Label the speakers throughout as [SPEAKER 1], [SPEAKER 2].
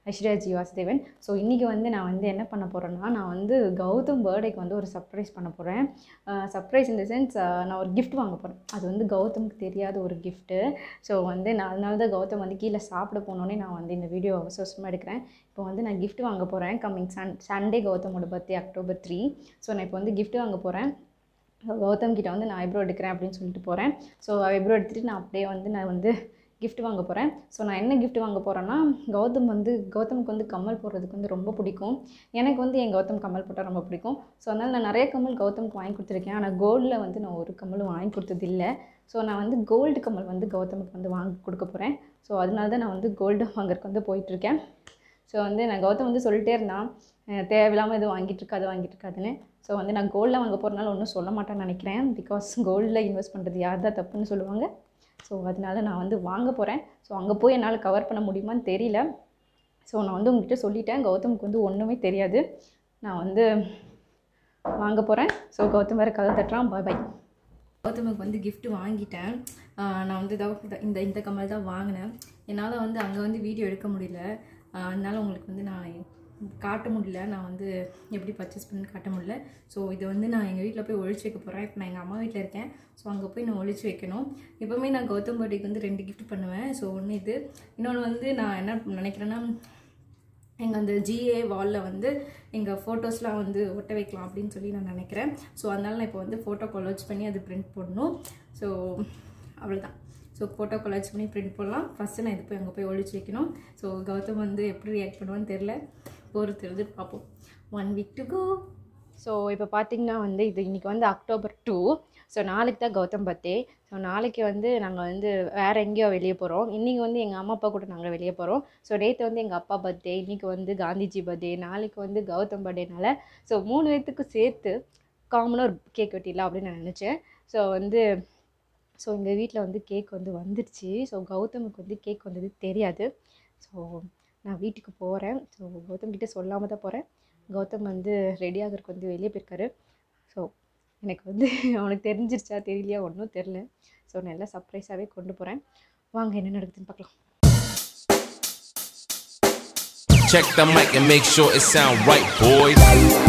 [SPEAKER 1] Aishwarya G Vasudevan so இன்றைக்கி வந்து நான் வந்து என்ன பண்ண போகிறேன்னா நான் வந்து கௌதம் பர்த்டேக்கு வந்து ஒரு சர்ப்ரைஸ் பண்ண போகிறேன் சர்ப்ரைஸ் இந்த சென்ஸ் நான் ஒரு gift வாங்க போகிறேன் அது வந்து கௌதமுக்கு தெரியாத ஒரு கிஃப்ட்டு ஸோ வந்து நான் அதனால தான் கௌதம் வந்து கீழே சாப்பிட போனோடனே நான் வந்து இந்த வீடியோ அவசரமாக எடுக்கிறேன் இப்போ வந்து நான் gift வாங்க போகிறேன் கம்மிங் சன் சண்டே கௌதமோட பர்த்டே அக்டோபர் த்ரீ ஸோ நான் இப்போ வந்து gift வாங்க போகிறேன் கௌதம் கிட்ட வந்து நான் ஐப்ரோ எடுக்கிறேன் அப்படின்னு சொல்லிட்டு போகிறேன் ஸோ ஐப்ரோ எடுத்துகிட்டு நான் அப்படியே வந்து நான் வந்து gift வாங்க போகிறேன் ஸோ நான் என்ன gift வாங்க போகிறேன்னா கௌதம் வந்து கௌதமுக்கு வந்து கம்மல் போடுறதுக்கு வந்து ரொம்ப பிடிக்கும் எனக்கு வந்து என் கௌதம் கம்மல் போட்டால் ரொம்ப பிடிக்கும் ஸோ அதனால் நான் நிறைய கம்மல் கௌதமுக்கு வாங்கி கொடுத்துருக்கேன் ஆனால் கோல்டில் வந்து நான் ஒரு கம்மலும் வாங்கி கொடுத்தது இல்லை ஸோ நான் வந்து கோல்டு கம்மல் வந்து கௌதமுக்கு வந்து வாங்கி கொடுக்க போகிறேன் ஸோ அதனால தான் நான் வந்து கோல்டு வாங்குறதுக்கு வந்து போயிட்டுருக்கேன் ஸோ வந்து நான் கௌதம் வந்து சொல்லிட்டே இருந்தான் அஹ் தேவையில்லாமல் எதுவும் வாங்கிட்டு இருக்காது வாங்கிட்டு இருக்காதுன்னு ஸோ வந்து நான் கோல்டில் வாங்க போகிறனால ஒன்றும் சொல்ல மாட்டேன்னு நினைக்கிறேன் பிகாஸ் கோல்டில் இன்வெஸ்ட் பண்ணுறது யார் தான் தப்புன்னு சொல்லுவாங்க ஸோ அதனால நான் வந்து வாங்க போகிறேன் ஸோ அங்கே போய் என்னால் கவர் பண்ண முடியுமான்னு தெரியல ஸோ நான் வந்து உங்ககிட்ட சொல்லிட்டேன் கௌதமுக்கு வந்து ஒன்றுமே தெரியாது நான் வந்து வாங்க போகிறேன் ஸோ கௌதம் வேறு கதை தட்டுறான் பாய் பாய் கௌதமுக்கு வந்து gift வாங்கிட்டேன் ஆஹ் நான் வந்து இதாக இந்த- இந்த இந்த கம்மல் தான் வாங்கினேன் என்னால் வந்து அங்கே வந்து வீடியோ எடுக்க முடியல ஆஹ் அதனால உங்களுக்கு வந்து நான் காட்ட முடியல நான் வந்து எப்படி பர்ச்சேஸ் பண்ணி காட்ட முடியல ஸோ இதை வந்து நான் எங்கள் வீட்டில் போய் ஒழிச்சு வைக்க போகிறேன் இப்போ நான் எங்கள் அம்மா வீட்டில் இருக்கேன் ஸோ அங்கே போய் நான் ஒழிச்சு வைக்கணும் எப்போவுமே நான் கௌதம் பர்த்டேக்கு வந்து ரெண்டு gift பண்ணுவேன் ஸோ ஒன்று இது இன்னொன்று வந்து நான் என்ன நினைக்கிறேன்னா எங்கள் அந்த ஜிஏ வாலில் வந்து எங்கள் ஃபோட்டோஸ்லாம் வந்து ஒட்ட வைக்கலாம் அப்படின்னு சொல்லி நான் நினைக்கிறேன் ஸோ அதனால நான் இப்போ வந்து ஃபோட்டோ கொலாஜ் பண்ணி அது பிரிண்ட் போடணும் ஸோ அவ்வளோதான் ஸோ ஃபோட்டோ கொலாஜ் பண்ணி பிரிண்ட் போடலாம் ஃபஸ்ட்டு நான் இது போய் அங்கே போய் ஒழிச்சு வைக்கணும் ஸோ கௌதம் வந்து எப்படி ரியாக்ட் பண்ணுவான்னு தெரில பொறுத்து இருந்து பார்ப்போம் one week to go so இப்போ பார்த்தீங்கன்னா வந்து இது இன்றைக்கி வந்து அக்டோபர் டூ ஸோ நாளைக்கு தான் கௌதம் பர்த்டே ஸோ நாளைக்கு வந்து நாங்கள் வந்து வேறு எங்கேயோ வெளியே போகிறோம் இன்றைக்கி வந்து எங்கள் அம்மா அப்பா கூட நாங்கள் வெளியே போகிறோம் ஸோ நேற்று வந்து எங்கள் அப்பா பர்த்டே இன்றைக்கி வந்து காந்திஜி பர்த்டே நாளைக்கு வந்து கௌதம் பர்த்டேனால ஸோ மூணு பேர்த்துக்கும் சேர்த்து காமனாக ஒரு கேக் வெட்டிடலாம் அப்படின்னு நான் நினச்சேன் ஸோ வந்து ஸோ எங்கள் வீட்டில் வந்து கேக் வந்து வந்துடுச்சு ஸோ கௌதமுக்கு வந்து கேக் வந்தது தெரியாது ஸோ நான் வீட்டுக்கு போகிறேன் ஸோ கௌதம் கிட்டே சொல்லாமல் தான் போகிறேன் கௌதம் வந்து ரெடி ஆகிறதுக்கு வந்து வெளியே போயிருக்காரு ஸோ எனக்கு வந்து அவனுக்கு தெரிஞ்சிருச்சா தெரியலையா ஒன்றும் தெரில ஸோ நான் எல்லாம் சர்ப்ரைஸாகவே கொண்டு போகிறேன் வாங்க என்ன நடக்குதுன்னு பார்க்கலாம்
[SPEAKER 2] Check the mic and make sure it sound right, boys.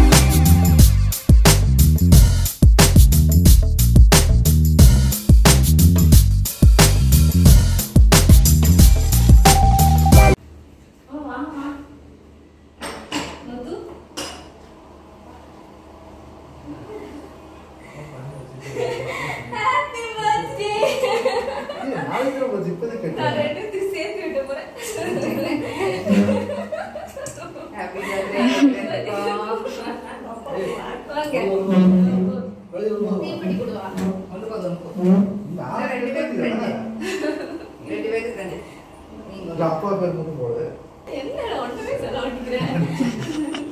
[SPEAKER 1] Happy birthday
[SPEAKER 3] நாளைக்கு நம்ம இப்போதே
[SPEAKER 1] நான்
[SPEAKER 3] கேட்டேன்
[SPEAKER 1] ரெண்டுத்துக்கு சேர்த்து விட்டு போகிறேன்
[SPEAKER 4] ஹாப்பி பர்த்டே
[SPEAKER 1] வாங்க
[SPEAKER 4] தீப்பெட்டி கொடு வா. ரெண்டு பேருக்கு ரெண்டு. ரெண்டு பேருக்கு தானே நீங்க
[SPEAKER 3] அப்பா பேர் மட்டும் போடு
[SPEAKER 1] என்ன ஒன்றுமே சொல்ல மாட்டேங்கிறேன்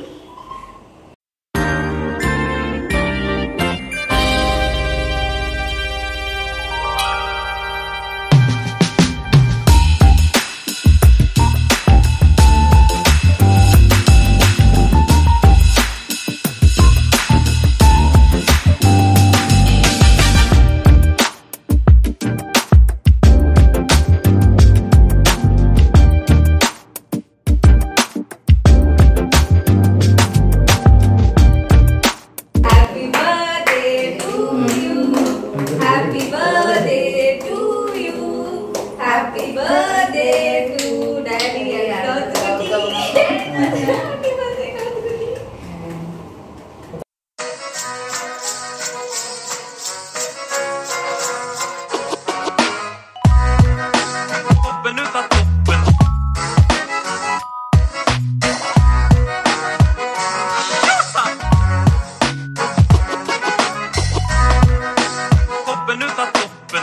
[SPEAKER 1] Happy birthday to you. Happy birthday to you. Happy birthday to daddy and Gautam. Happy birthday, Gautam.
[SPEAKER 5] toppen utav toppen. Tjosan! Toppen utav toppen.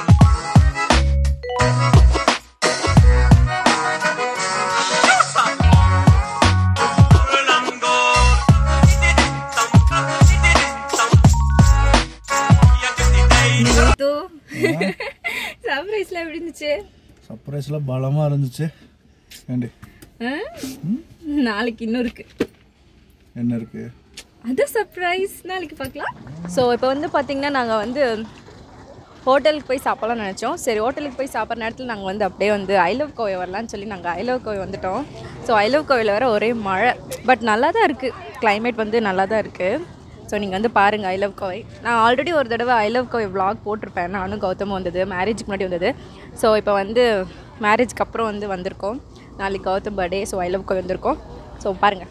[SPEAKER 5] Tjosan! Norrland går. Didididam, didididam. Jag är till dig.
[SPEAKER 1] சர்ப்ரைஸ்ல எப்படி இருந்துச்சு
[SPEAKER 3] சர்ப்ரைஸ்லாம் பலமாக இருந்துச்சு ஏண்டி
[SPEAKER 1] நாளைக்கு இன்னும் இருக்கு
[SPEAKER 3] என்ன இருக்கு
[SPEAKER 1] அது சர்ப்ரைஸ் நாளைக்கு பார்க்கலாம் ஸோ இப்போ வந்து பார்த்திங்கன்னா நாங்கள் வந்து ஹோட்டலுக்கு போய் சாப்பிடலாம்னு நினச்சோம் சரி ஹோட்டலுக்கு போய் சாப்பிட்ற நேரத்தில் நாங்கள் வந்து அப்படியே வந்து ஐ லவ் கோவை வரலான்னு சொல்லி நாங்கள் ஐ லவ் கோவை வந்துட்டோம் ஸோ ஐ லவ் கோவில் வர ஒரே மழை பட் நல்லா தான் இருக்குது climate வந்து நல்லா தான் இருக்குது ஸோ நீங்கள் வந்து பாருங்கள் ஐ லவ் கோவை நான் ஆல்ரெடி ஒரு தடவை ஐ லவ் கோவை vlog போட்டிருப்பேன் நானும் கௌதமும் வந்தது மேரேஜுக்கு முன்னாடி வந்தது ஸோ இப்போ வந்து மேரேஜ்க்கு அப்புறம் வந்து வந்திருக்கோம் நாளைக்கு Gautham birthday so I love Kovai வந்திருக்கோம் ஸோ பாருங்கள்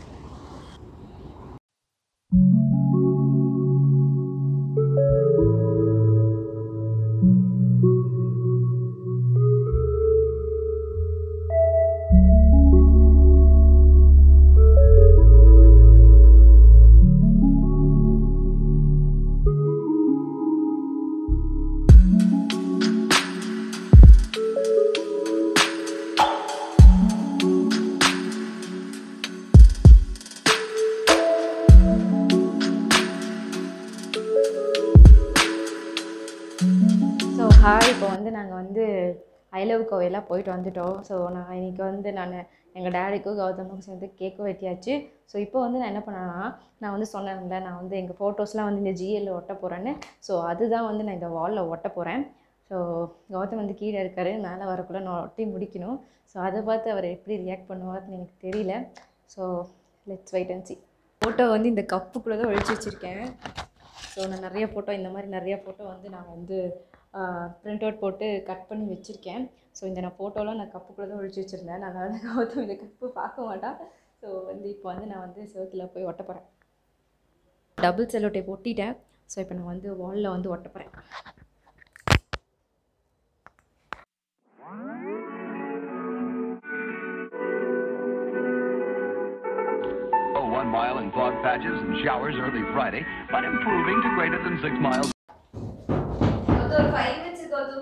[SPEAKER 1] ஸோ ஹாய் இப்போ வந்து நாங்கள் வந்து ஐ லவ் கோவையெல்லாம் போயிட்டு வந்துட்டோம் ஸோ நான் இன்னைக்கு வந்து நான் எங்கள் டேடிக்கும் கௌதமுக்கும் சேர்ந்து கேக்கும் வெட்டியாச்சு ஸோ இப்போ வந்து நான் என்ன பண்ணேன்னா நான் வந்து சொன்னேன்ல நான் வந்து எங்கள் ஃபோட்டோஸ்லாம் வந்து இந்த ஜிஎல்ல ஒட்ட போகிறேன்னு ஸோ அதுதான் வந்து நான் இந்த வாலில் ஒட்ட போகிறேன் ஸோ கௌதம் வந்து கீழே இருக்காரு மேலே வரக்குள்ள நான் ஒட்டி முடிக்கணும் ஸோ அதை பார்த்து அவர் எப்படி ரியாக்ட் பண்ணுவார்னு எனக்கு தெரியல so let's wait and see photo வந்து இந்த கப்புக்குள்ளே தான் ஒழிச்சு வச்சுருக்கேன் ஸோ நான் நிறைய ஃபோட்டோ இந்த மாதிரி நிறைய ஃபோட்டோ வந்து நான் வந்து பிரிண்ட் அவுட் போட்டு கட் பண்ணி வச்சுருக்கேன் ஸோ இந்த நான் ஃபோட்டோலாம் நான் கப்புக்குள்ளே தான் ஒழிச்சு வச்சுருந்தேன் நான் வந்து கௌதம் இந்த கப்பு பார்க்க மாட்டான் ஸோ வந்து இப்போ வந்து நான் வந்து செவத்தில் போய் ஒட்ட போகிறேன் டபுள் செல்லோ டேப் ஒட்டிட்டேன் ஸோ இப்போ நான் வந்து வாலில் வந்து ஒட்ட போகிறேன்
[SPEAKER 6] Oh, one mile in fog patches and showers early Friday, but improving to greater than six miles.
[SPEAKER 1] ஒரு ஃபைவ் மினிட்ஸ் கௌது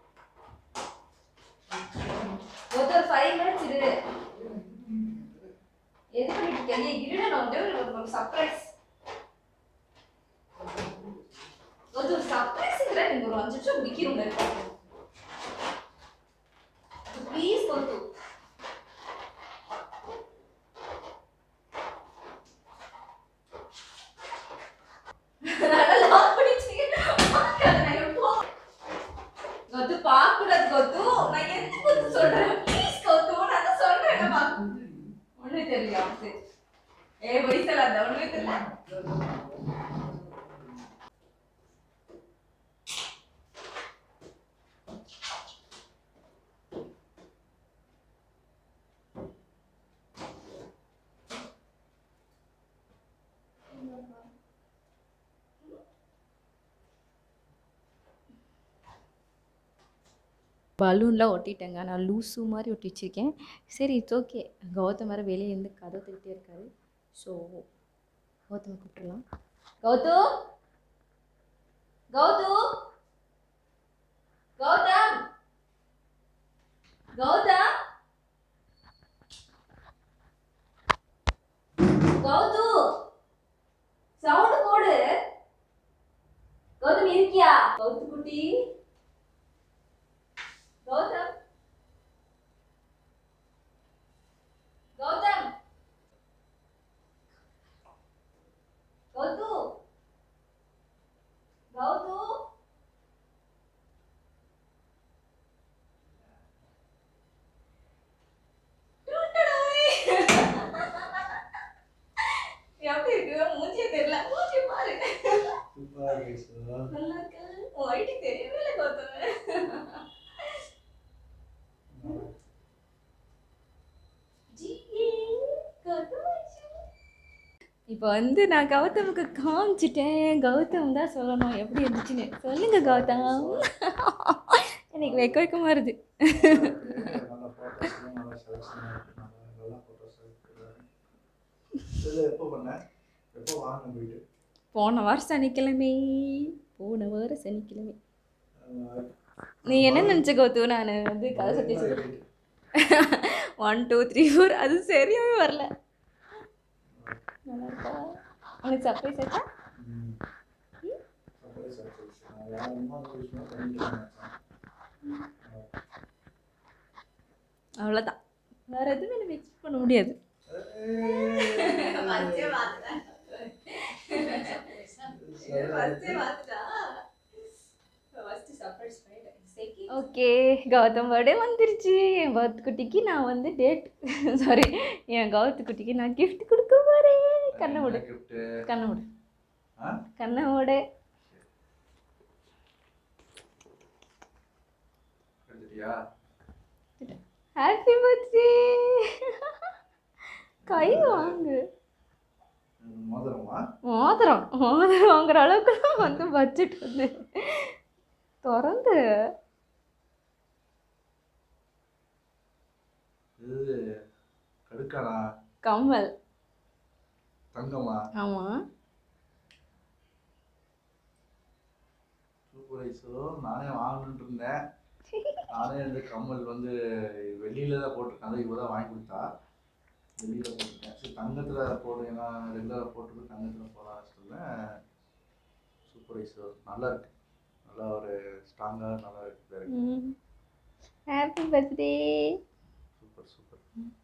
[SPEAKER 1] ஒரு ஃபைவ் மினிட்ஸ் இரு எது பண்ணிட்டு இருக்கீங்க இருடா நான் வந்து ஒரு சர்ப்ரைஸ் ஒரு சர்ப்ரைஸ்ங்கிற நீங்க ஒரு அஞ்சு நிமிஷம் முடிக்கிறோங்க ப்ளீஸ் கொத்து நல்லா லாக் பண்ணிச்சு பார்க்காத நான் எப்போ கொத்து பார்க்க கூடாது கொத்து நான் எதுக்கு கொத்து சொல்றேன் ப்ளீஸ் கொத்து நான் தான் சொல்றேன் என்ன ஒண்ணு தெரியல சரி ஏ வயசுல அந்த ஒண்ணுமே தெரியல பலூன்லாம் ஒட்டிட்டேங்க நான் லூஸு மாதிரி ஒட்டி வச்சிருக்கேன் சரி இட்ஸ் ஓகே கௌதம் வேறு வெளியே இருந்து கதவு தட்டிகிட்டே இருக்காரு ஸோ கௌதம் கூப்பிட்டுலாம் கௌது கௌது கௌதம் கௌதம் கௌது சவுண்ட் போடு கௌதம் இருக்கியா கௌது குட்டி கௌதம் கௌதம் கௌது கௌது டூட்டடோய். எப்படி இருக்கு மூஞ்சியே தெரியல மூஞ்சி பாரு நல்லா இருக்கு உன் ஐடி தெரியவே இல்லை கௌதம் இப்போ வந்து நான் கௌதமுக்கு காமிச்சிட்டேன் கௌதம் தான் சொல்லணும் எப்படி இருந்துச்சுன்னு சொல்லுங்க கௌதம் எனக்கு வெக்க வெக்கமாக வருது
[SPEAKER 3] நல்ல photos, நல்ல selection இருக்கு. நல்ல- நல்ல photos இருக்கு. இது எப்போ பண்ண எப்போ வாங்க போயிட்டு
[SPEAKER 1] போன வாரம் சனிக்கிழமை போன வாரம் சனிக்கிழமை
[SPEAKER 3] அஹ்
[SPEAKER 1] நீ என்ன நினச்ச கௌதம் நான் வந்து கதை சத்தி ஒன் டூ த்ரீ ஃபோர் அது சரியாகவே வரல நல்லா இருக்கா உனக்கு சர்ப்ரைஸ் ஆச்சா
[SPEAKER 3] ம். Surprise, surprise. நான் வேற என்ன விஷயம் பண்ணிக்கிறேன்
[SPEAKER 1] அவ்வளோதான் வேறு எதுவுமே நம்ம எக்ஸ்பெக்ட் பண்ண முடியாது ஓகே கௌதம் பர்த்டே வந்துருச்சு என் பர்த் குட்டிக்கு நான் வந்து டேட் சாரி என் கௌத்து குட்டிக்கு நான் gift கொடுக்க போகிறேன் கண்ணை விடு
[SPEAKER 3] gift
[SPEAKER 1] கண்ணை விடு
[SPEAKER 3] ஆ
[SPEAKER 1] கண்ணை விடு
[SPEAKER 3] எடுத்துட்டியா
[SPEAKER 1] ஹாப்பி பர்த்டே கை வாங்கு
[SPEAKER 3] இது மோதிரமா
[SPEAKER 1] மோதிரம் மோதிரம் வாங்குற அளவுக்கு தான் வந்து பட்ஜெட் வந்து திறந்து
[SPEAKER 3] இது கடுக்கானா
[SPEAKER 1] கம்மல்
[SPEAKER 3] தங்கமா
[SPEAKER 1] ஆமாம்
[SPEAKER 3] சூப்பர் ஐஸோ நானே வாங்கணுன்ட்டு இருந்தேன் நானே இந்த கம்மல் வந்து வெளியில தான் போட்டிருக்கேன் அதை இப்போ தான் வாங்கி கொடுத்தா வெளியில போட்டிருக்கேன் சரி தங்கத்தில் போடு ஏன்னா ரெகுலராக போட்டுட்டு தங்கத்தில் போடலாம் சொல்ல சூப்பர் ஐஸோ நல்லா இருக்கு நல்லா ஒரு ஸ்ட்ராங்காக நல்லா இருக்கு பேரு
[SPEAKER 1] ஹாப்பி பர்த்டே
[SPEAKER 3] சூப்பர் சூப்பர்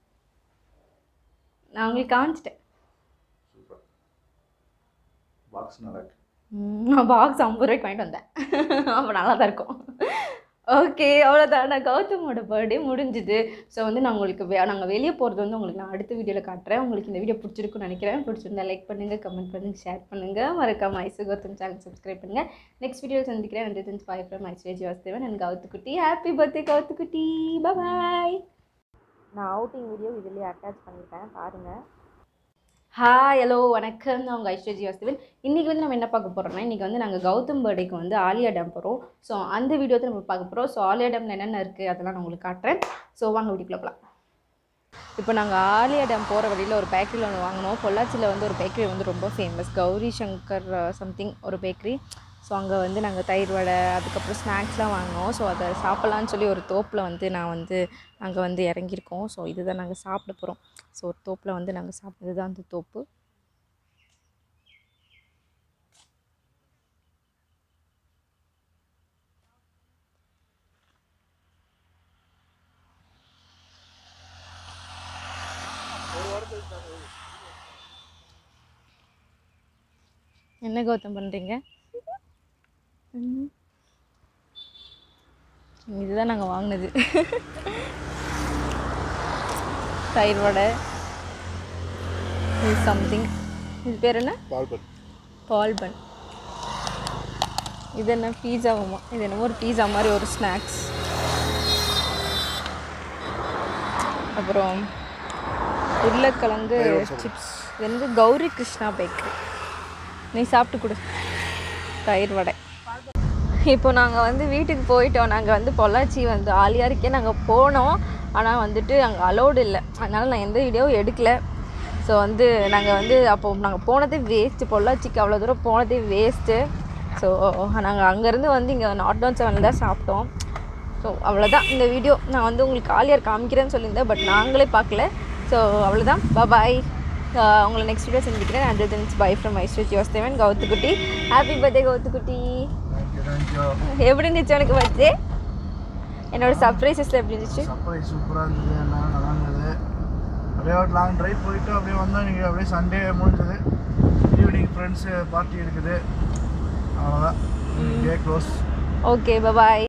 [SPEAKER 1] நான் உங்களுக்கு காமிச்சிட்டேன்
[SPEAKER 3] சூப்பர் பாக்ஸ் நல்லா இருக்கு
[SPEAKER 1] நான் பாக்ஸ் ஐம்பது ரூபாய்க்கு வாங்கிட்டு வந்தேன் அப்போ நல்லா தான் இருக்கும் ஓகே அவ்வளோதான் நான் கௌதமோட பர்த்டே முடிஞ்சுது ஸோ வந்து நான் உங்களுக்கு வே நாங்கள் வெளியே போகிறது வந்து உங்களுக்கு நான் அடுத்த வீடியோவில் காட்டுறேன் உங்களுக்கு இந்த வீடியோ பிடிச்சிருக்குன்னு நினைக்கிறேன் பிடிச்சிருந்தா லைக் பண்ணுங்கள் கமெண்ட் பண்ணுங்கள் ஷேர் பண்ணுங்கள் மறக்காம ஐசு கௌதம் சேனல் சப்ஸ்கிரைப் பண்ணுங்கள் நெக்ஸ்ட் வீடியோவில் சந்திக்கிறேன் and that's bye from Aishwarya Vasudevan and கௌத்துக்குட்டி ஹாப்பி பர்த்டே கௌத்துக்குட்டி பாய் நான் அவுட்டிங் வீடியோ இதுலேயே அட்டாச் பண்ணியிருக்கேன் பாருங்கள் ஹாய் ஹலோ வணக்கம் நான் உங்கள் ஐஸ்வர்ஜி வாஸ்தவன் இன்றைக்கி வந்து நம்ம என்ன பார்க்க போகிறோம்னா இன்றைக்கி வந்து நாங்கள் கௌதம் பர்த்டேக்கு வந்து ஆலியா டேம் போகிறோம் ஸோ அந்த வீடியோ தான் நம்ம பார்க்க போகிறோம் ஸோ ஆலியா டேமில் என்னென்ன இருக்குது அதெல்லாம் நான் உங்களுக்கு காட்டுறேன் ஸோ வாங்க வீட்டுக்குள்ள போகலாம் இப்போ நாங்கள் ஆலியா டேம் போகிற வழியில் ஒரு பேக்கரியில் ஒன்று வாங்கினோம் பொள்ளாச்சியில் வந்து ஒரு பேக்கரி வந்து ரொம்ப ஃபேமஸ் கௌரி சங்கர் சம்திங் ஒரு பேக்கரி ஸோ அங்கே வந்து நாங்கள் தயிர் வடை அதுக்கப்புறம் ஸ்நாக்ஸ்லாம் வாங்கினோம் ஸோ அதை சாப்பிட்லான்னு சொல்லி ஒரு தோப்பில் வந்து நான் வந்து அங்கே வந்து இறங்கியிருக்கோம் ஸோ இதுதான் நாங்கள் சாப்பிட போகிறோம் ஸோ ஒரு தோப்பில் வந்து நாங்கள் சாப்பிட்டது தான் அந்த தோப்பு என்ன கௌதம் பண்ணுறீங்க இதுதான் நாங்கள் வாங்கினது தயிர் வடை இது சம்திங் இது பேர் என்ன
[SPEAKER 3] பால்பட்
[SPEAKER 1] பால் பன் இது என்ன பீஸாவுமா இது என்னமோ ஒரு பீஸா மாதிரி ஒரு ஸ்நாக்ஸ் அப்புறம் உருளைக்கிழங்கு சிப்ஸ் இது வந்து கௌரி கிருஷ்ணா பேக்கரி நீ சாப்பிட்டு கொடு தயிர் வடை இப்போ நாங்கள் வந்து வீட்டுக்கு போயிட்டோம் நாங்கள் வந்து பொள்ளாச்சி வந்து ஆலியாருக்கே நாங்கள் போனோம் ஆனால் வந்துட்டு அங்கே அலோடு இல்லை அதனால் நான் எந்த வீடியோவும் எடுக்கல ஸோ வந்து நாங்கள் வந்து அப்போ நாங்கள் போனதே வேஸ்ட்டு பொள்ளாச்சிக்கு அவ்வளோ தூரம் போனதே வேஸ்ட்டு ஸோ நாங்கள் அங்கேருந்து வந்து இங்கே நாட் டவுன் செவனில் தான் சாப்பிட்டோம் ஸோ அவ்வளோதான் இந்த வீடியோ நான் வந்து உங்களுக்கு ஆலியார் காமிக்கிறேன்னு சொல்லியிருந்தேன் பட் நாங்களே பார்க்கல ஸோ அவ்வளோதான் பாய் உங்களை நெக்ஸ்ட் வீடியோ செஞ்சுக்கிறேன் and that's bye from Aishwarya Vasudevan கௌத்துக்குட்டி ஹாப்பி பர்த்டே கௌத்துக்குட்டி
[SPEAKER 3] தேங்க்யூ தேங்க்யூ
[SPEAKER 1] எப்படி இருந்துச்சு உனக்கு பர்த்டே என்னோட சர்ப்ரைசஸில் எப்படி இருந்துச்சு
[SPEAKER 3] சர்ப்ரைஸ் சூப்பராக இருந்தது எல்லாம் நல்லா இருந்தது அப்படியே ஒரு லாங் ட்ரைவ் போயிட்டு அப்படியே வந்தோம் நீங்கள் அப்படியே சண்டே முடிஞ்சது ஈவினிங் ஃப்ரெண்ட்ஸு பார்ட்டி இருக்குது அவ்வளோதான் டே க்ளோஸ்
[SPEAKER 1] ஓகே பாய்